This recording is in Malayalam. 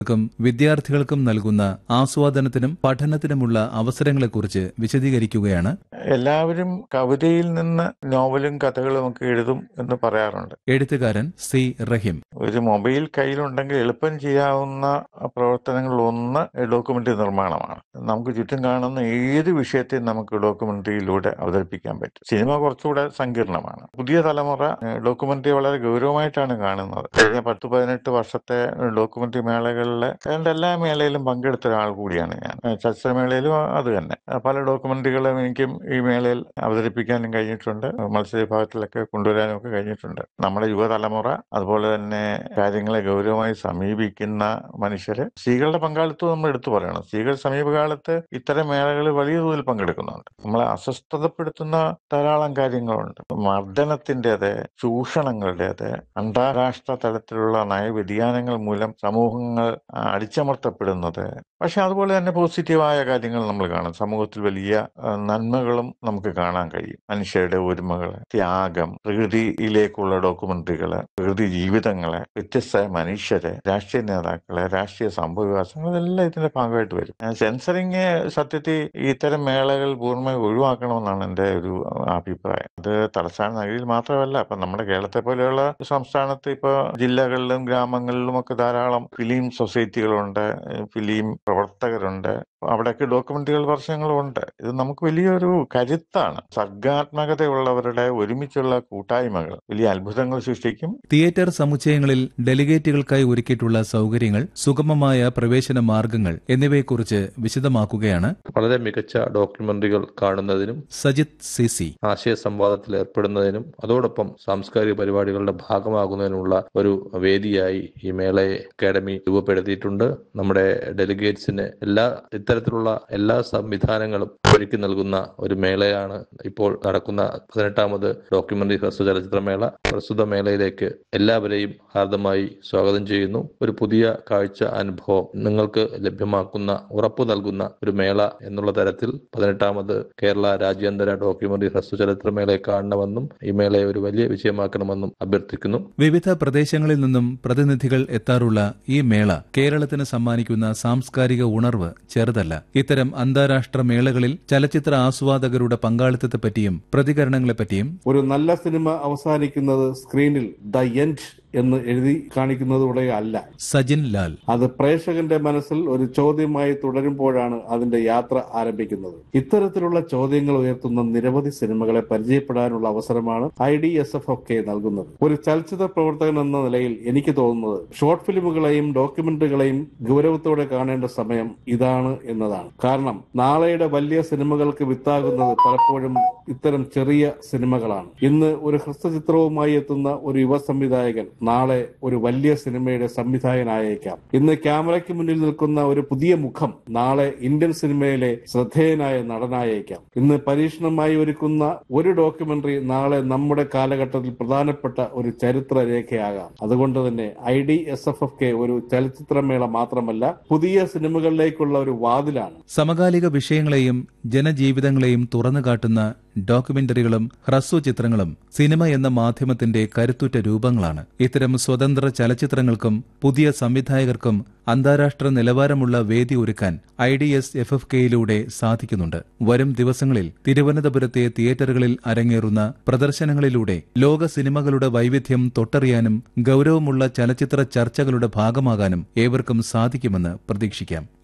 ക്കും വിദ്യാർത്ഥികൾക്കും നൽകുന്ന ആസ്വാദനത്തിനും പഠനത്തിനുമുള്ള അവസരങ്ങളെക്കുറിച്ച് വിശദീകരിക്കുകയാണ് എല്ലാവരും കവിതയിൽ നിന്ന് നോവലും കഥകളും ഒക്കെ എഴുതും എന്ന് പറയാറുണ്ട് എഴുത്തുകാരൻ സി റഹീം ഒരു മൊബൈൽ കയ്യിലുണ്ടെങ്കിൽ എളുപ്പം ചെയ്യാവുന്ന പ്രവർത്തനങ്ങളിൽ ഒന്ന് ഡോക്യുമെന്ററി നിർമ്മാണമാണ് നമുക്ക് ചുറ്റും കാണുന്ന ഏത് വിഷയത്തെയും നമുക്ക് ഡോക്യുമെന്ററിയിലൂടെ അവതരിപ്പിക്കാൻ പറ്റും സിനിമ കുറച്ചുകൂടെ സങ്കീർണമാണ് പുതിയ തലമുറ ഡോക്യുമെന്ററി വളരെ ഗൗരവമായിട്ടാണ് കാണുന്നത് കഴിഞ്ഞ പത്ത് പതിനെട്ട് വർഷത്തെ ഡോക്യുമെന്ററി മേളകളിലെ ഏതാണ്ട് എല്ലാ മേളയിലും പങ്കെടുത്ത ഒരാൾ കൂടിയാണ് ഞാൻ ചലച്ചിത്രമേളയിലും അത് തന്നെ പല ഡോക്യുമെന്ററികളും എനിക്കും ഈ മേളയിൽ അവതരിപ്പിക്കാനും കഴിഞ്ഞിട്ടുണ്ട് മത്സര വിഭാഗത്തിലൊക്കെ കൊണ്ടുവരാനും ഒക്കെ കഴിഞ്ഞിട്ടുണ്ട് നമ്മുടെ യുവതലമുറ അതുപോലെ തന്നെ കാര്യങ്ങളെ ഗൗരവമായി സമീപിക്കുന്ന മനുഷ്യര് സ്ത്രീകളുടെ പങ്കാളിത്തം നമ്മൾ എടുത്തു പറയണം സ്ത്രീകൾ സമീപകാലത്ത് ഇത്തരം മേളകളിൽ വലിയ തോതിൽ പങ്കെടുക്കുന്നുണ്ട് നമ്മളെ അസ്വസ്ഥതപ്പെടുത്തുന്ന ധാരാളം കാര്യങ്ങളുണ്ട് മർദ്ദനത്തിൻ്റെത് ചൂഷണങ്ങളുടേത് അന്താരാഷ്ട്ര തലത്തിലുള്ള നയവ്യതിയാനങ്ങൾ മൂലം സമൂഹങ്ങൾ ആ, അടിച്ചമർത്തപ്പെടുന്നത് പക്ഷെ അതുപോലെ തന്നെ പോസിറ്റീവായ കാര്യങ്ങൾ നമ്മൾ കാണും സമൂഹത്തിൽ വലിയ ആ, നന്മകളും നമുക്ക് കാണാൻ കഴിയും മനുഷ്യരുടെ ഒരുമകള് ത്യാഗം പ്രകൃതിയിലേക്കുള്ള ഡോക്യുമെന്ററികള് പ്രകൃതി ജീവിതങ്ങളെ വ്യത്യസ്തമായ മനുഷ്യരെ രാഷ്ട്രീയ നേതാക്കളെ രാഷ്ട്രീയ സംഭവ വികാസങ്ങൾ ഇതെല്ലാം ഇതിന്റെ ഭാഗമായിട്ട് വരും സെൻസറിങ് സത്യത്തിൽ ഇത്തരം മേളകൾ പൂർണ്ണമായി ഒഴിവാക്കണമെന്നാണ് എൻ്റെ ഒരു അഭിപ്രായം അത് തലസ്ഥാന നഗരിയിൽ മാത്രമല്ല ഇപ്പൊ നമ്മുടെ കേരളത്തെ പോലെയുള്ള സംസ്ഥാനത്ത് ഇപ്പൊ ജില്ലകളിലും ഗ്രാമങ്ങളിലും ഒക്കെ ധാരാളം ഫിലിം സൊസൈറ്റികളുണ്ട് ഫിലിം പ്രവർത്തകരുണ്ട് അവിടെയൊക്കെ ഡോക്യുമെന്ററികൾ വർഷങ്ങളുണ്ട് ഇത് നമുക്ക് വലിയൊരു കരുത്താണ് സർഗാത്മകതയുള്ളവരുടെ ഒരുമിച്ചുള്ള കൂട്ടായ്മകൾ വലിയ അത്ഭുതങ്ങൾ സൃഷ്ടിക്കും തിയേറ്റർ സമുച്ചയങ്ങളിൽ ഡെലിഗേറ്റുകൾക്കായി ഒരുക്കിയിട്ടുള്ള സൗകര്യങ്ങൾ സുഗമമായ പ്രവേശന മാർഗങ്ങൾ എന്നിവയെക്കുറിച്ച് വിശദമാക്കുകയാണ് വളരെ മികച്ച ഡോക്യുമെന്ററികൾ കാണുന്നതിനും സജിത് സി സി ആശയ സംവാദത്തിൽ ഏർപ്പെടുന്നതിനും അതോടൊപ്പം സാംസ്കാരിക പരിപാടികളുടെ ഭാഗമാകുന്നതിനുമുള്ള ഒരു വേദിയായി ഈ മേളയെ അക്കാദമി രൂപപ്പെടുത്തിയിട്ടുണ്ട് നമ്മുടെ ഡെലിഗേറ്റ്സിന് എല്ലാ ഇത്തരത്തിലുള്ള എല്ലാ സംവിധാനങ്ങളും ഒരുക്കി നൽകുന്ന ഒരു മേളയാണ് ഇപ്പോൾ നടക്കുന്ന പതിനെട്ടാമത് ഡോക്യുമെന്ററി ഹ്രസ്വ ചലച്ചിത്രമേള പ്രസ്തുത മേളയിലേക്ക് എല്ലാവരെയും ഹാർദമായി സ്വാഗതം ചെയ്യുന്നു ഒരു പുതിയ കാഴ്ച അനുഭവം നിങ്ങൾക്ക് ലഭ്യമാക്കുന്ന ഉറപ്പു നൽകുന്ന ഒരു മേള എന്നുള്ള തരത്തിൽ പതിനെട്ടാമത് കേരള രാജ്യാന്തര ഡോക്യുമെന്ററി ഹ്രസ്വ ചലച്ചിത്രമേളയെ കാണണമെന്നും ഈ മേളയെ ഒരു വലിയ വിജയമാക്കണമെന്നും അഭ്യർത്ഥിക്കുന്നു വിവിധ പ്രദേശങ്ങളിൽ നിന്നും പ്രതിനിധികൾ എത്താറുള്ള ഈ മേള കേരളത്തിന് സമ്മാനിക്കുന്ന സാംസ്കാരിക ഉണർവ് ചെറുതല്ല ഇത്തരം അന്താരാഷ്ട്ര മേളകളിൽ ചലച്ചിത്ര ആസ്വാദകരുടെ പങ്കാളിത്തത്തെപ്പറ്റിയും പ്രതികരണങ്ങളെപ്പറ്റിയും ഒരു നല്ല സിനിമ അവസാനിക്കുന്നത് സ്ക്രീനിൽ ദ എൻഡ് എന്ന് എഴുതി കാണിക്കുന്നതോടെ അല്ല സജിൻ ലാൽ അത് പ്രേക്ഷകന്റെ മനസ്സിൽ ഒരു ചോദ്യമായി തുടരുമ്പോഴാണ് അതിന്റെ യാത്ര ആരംഭിക്കുന്നത് ഇത്തരത്തിലുള്ള ചോദ്യങ്ങൾ ഉയർത്തുന്ന നിരവധി സിനിമകളെ പരിചയപ്പെടാനുള്ള അവസരമാണ് ഐ ഡി എസ് എഫ് ഒക്കെ നൽകുന്നത് ഒരു ചലച്ചിത്ര പ്രവർത്തകൻ എന്ന നിലയിൽ എനിക്ക് തോന്നുന്നത് ഷോർട്ട് ഫിലിമുകളെയും ഡോക്യുമെന്ററികളെയും ഗൗരവത്തോടെ കാണേണ്ട സമയം ഇതാണ് എന്നതാണ് കാരണം നാളെയുടെ വലിയ സിനിമകൾക്ക് വിത്താകുന്നത് പലപ്പോഴും ഇത്തരം ചെറിയ സിനിമകളാണ് ഇന്ന് ഒരു ഹ്രസ്വചിത്രവുമായി എത്തുന്ന ഒരു യുവ സംവിധായകൻ നാളെ ഒരു വലിയ സിനിമയുടെ സംവിധായകനായേക്കാം ഇന്ന് ക്യാമറയ്ക്ക് മുന്നിൽ നിൽക്കുന്ന ഒരു പുതിയ മുഖം നാളെ ഇന്ത്യൻ സിനിമയിലെ ശ്രദ്ധേയനായ നടനായേക്കാം ഇന്ന് പരീക്ഷണമായി ഒരുക്കുന്ന ഒരു ഡോക്യുമെന്ററി നാളെ നമ്മുടെ കാലഘട്ടത്തിൽ പ്രധാനപ്പെട്ട ഒരു ചരിത്ര രേഖയാകാം അതുകൊണ്ട് തന്നെ I D S F F K ഒരു ചലച്ചിത്രമേള മാത്രമല്ല പുതിയ സിനിമകളിലേക്കുള്ള ഒരു വാതിലാണ് സമകാലിക വിഷയങ്ങളെയും ജനജീവിതങ്ങളെയും തുറന്നു കാട്ടുന്ന ഡോക്യുമെന്ററികളും ഹ്രസ്വ ചിത്രങ്ങളും സിനിമ എന്ന മാധ്യമത്തിന്റെ കരുത്തുറ്റ രൂപങ്ങളാണ് ഇത്തരം സ്വതന്ത്ര ചലച്ചിത്രങ്ങൾക്കും പുതിയ സംവിധായകർക്കും അന്താരാഷ്ട്ര നിലവാരമുള്ള വേദി ഒരുക്കാൻ I D S F F കെയിലൂടെ സാധിക്കുന്നുണ്ട് വരും ദിവസങ്ങളിൽ തിരുവനന്തപുരത്തെ തിയേറ്ററുകളിൽ അരങ്ങേറുന്ന പ്രദർശനങ്ങളിലൂടെ ലോക സിനിമകളുടെ വൈവിധ്യം തൊട്ടറിയാനും ഗൌരവമുള്ള ചലച്ചിത്ര ചർച്ചകളുടെ ഭാഗമാകാനും ഏവർക്കും സാധിക്കുമെന്ന് പ്രതീക്ഷിക്കാം